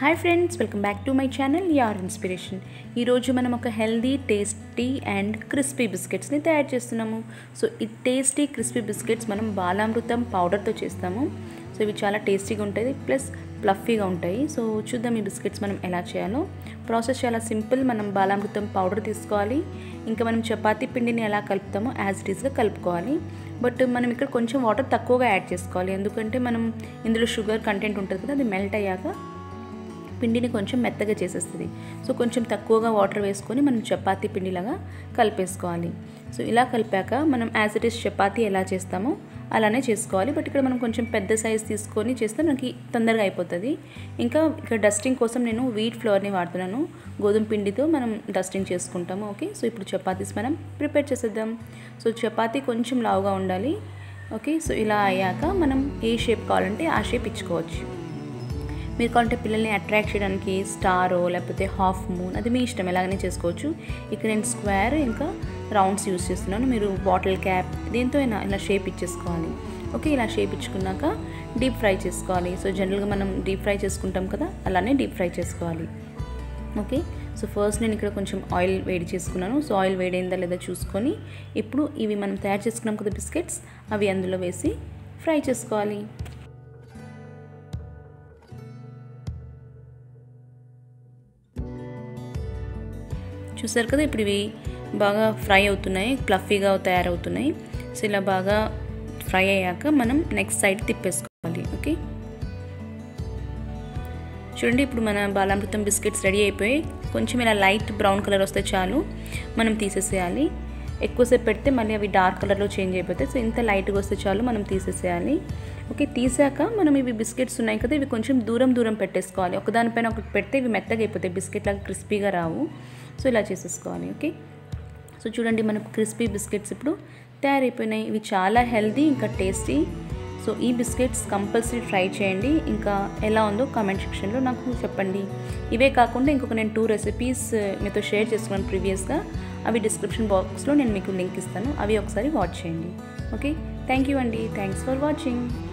hi friends welcome back to my channel your inspiration ఈరోజు మనం ఒక హెల్దీ టేస్టీ అండ్ క్రిస్పీ బిస్కెట్స్ని తయారు చేస్తున్నాము సో ఈ టేస్టీ క్రిస్పీ బిస్కెట్స్ మనం బాలామృతం పౌడర్తో చేస్తాము సో ఇవి చాలా టేస్టీగా ఉంటాయి ప్లస్ ప్లఫీగా ఉంటాయి సో చూద్దాం ఈ బిస్కెట్స్ మనం ఎలా చేయాలో ప్రాసెస్ చాలా సింపుల్ మనం బాలామృతం పౌడర్ తీసుకోవాలి ఇంకా మనం చపాతీ పిండిని ఎలా కలుపుతామో యాజ్ ఇట్ ఈస్గా కలుపుకోవాలి బట్ మనం ఇక్కడ కొంచెం వాటర్ తక్కువగా యాడ్ చేసుకోవాలి ఎందుకంటే మనం ఇందులో షుగర్ కంటెంట్ ఉంటుంది కదా అది మెల్ట్ అయ్యాక పిండిని కొంచెం మెత్తగా చేసేస్తుంది సో కొంచెం తక్కువగా వాటర్ వేసుకొని మనం చపాతీ పిండిలాగా కలిపేసుకోవాలి సో ఇలా కలిపాక మనం యాజ్ ఇట్ ఈస్ చపాతీ ఎలా చేస్తామో అలానే చేసుకోవాలి బట్ ఇక్కడ మనం కొంచెం పెద్ద సైజ్ తీసుకొని చేస్తే మనకి తొందరగా అయిపోతుంది ఇంకా ఇక్కడ డస్టింగ్ కోసం నేను వీట్ ఫ్లోర్ని వాడుతున్నాను గోధుమ పిండితో మనం డస్టింగ్ చేసుకుంటాము ఓకే సో ఇప్పుడు చపాతీస్ మనం ప్రిపేర్ చేసేద్దాం సో చపాతీ కొంచెం లావుగా ఉండాలి ఓకే సో ఇలా అయ్యాక మనం ఏ షేప్ కావాలంటే ఆ షేప్ ఇచ్చుకోవచ్చు మీరు కావాలంటే పిల్లల్ని అట్రాక్ట్ చేయడానికి స్టారో లేకపోతే హాఫ్ మూన్ అది మీ ఇష్టం ఎలాగనే చేసుకోవచ్చు ఇక్కడ నేను స్క్వేర్ ఇంకా రౌండ్స్ యూస్ చేస్తున్నాను మీరు బాటిల్ క్యాప్ దేంతో అయినా ఇలా షేప్ ఇచ్చేసుకోవాలి ఓకే ఇలా షేప్ ఇచ్చుకున్నాక డీప్ ఫ్రై చేసుకోవాలి సో జనరల్గా మనం డీప్ ఫ్రై చేసుకుంటాం కదా అలానే డీప్ ఫ్రై చేసుకోవాలి ఓకే సో ఫస్ట్ నేను ఇక్కడ కొంచెం ఆయిల్ వేడి చేసుకున్నాను సో ఆయిల్ వేడైందా లేదా చూసుకొని ఇప్పుడు ఇవి మనం తయారు చేసుకున్నాం కదా బిస్కెట్స్ అవి అందులో వేసి ఫ్రై చేసుకోవాలి చూసారు కదా ఇప్పుడు ఇవి బాగా ఫ్రై అవుతున్నాయి ఫ్లఫీగా తయారవుతున్నాయి సో ఇలా బాగా ఫ్రై అయ్యాక మనం నెక్స్ట్ సైడ్ తిప్పేసుకోవాలి ఓకే చూడండి ఇప్పుడు మన బాలామృతం బిస్కెట్స్ రెడీ అయిపోయి కొంచెం ఇలా లైట్ బ్రౌన్ కలర్ వస్తే చాలు మనం తీసేసేయాలి ఎక్కువసేపు పెడితే మళ్ళీ అవి డార్క్ కలర్లో చేంజ్ అయిపోతాయి సో ఇంత లైట్గా వస్తే చాలు మనం తీసేసేయాలి ఓకే తీసాక మనం ఇవి బిస్కెట్స్ ఉన్నాయి కదా ఇవి కొంచెం దూరం దూరం పెట్టేసుకోవాలి ఒకదానిపైన ఒకటి పెడితే ఇవి మెత్తగా అయిపోతాయి బిస్కెట్ లాగా క్రిస్పీగా రావు సో ఇలా చేసేసుకోవాలి ఓకే సో చూడండి మనకు క్రిస్పీ బిస్కెట్స్ ఇప్పుడు తయారైపోయినాయి ఇవి చాలా హెల్దీ ఇంకా టేస్టీ సో ఈ బిస్కెట్స్ కంపల్సరీ ట్రై చేయండి ఇంకా ఎలా ఉందో కామెంట్ సెక్షన్లో నాకు చెప్పండి ఇవే కాకుండా ఇంకొక నేను టూ రెసిపీస్ మీతో షేర్ చేసుకున్నాను ప్రీవియస్గా అవి డిస్క్రిప్షన్ బాక్స్లో నేను మీకు లింక్ ఇస్తాను అవి ఒకసారి వాచ్ చేయండి ఓకే థ్యాంక్ యూ అండి థ్యాంక్స్ ఫర్ వాచింగ్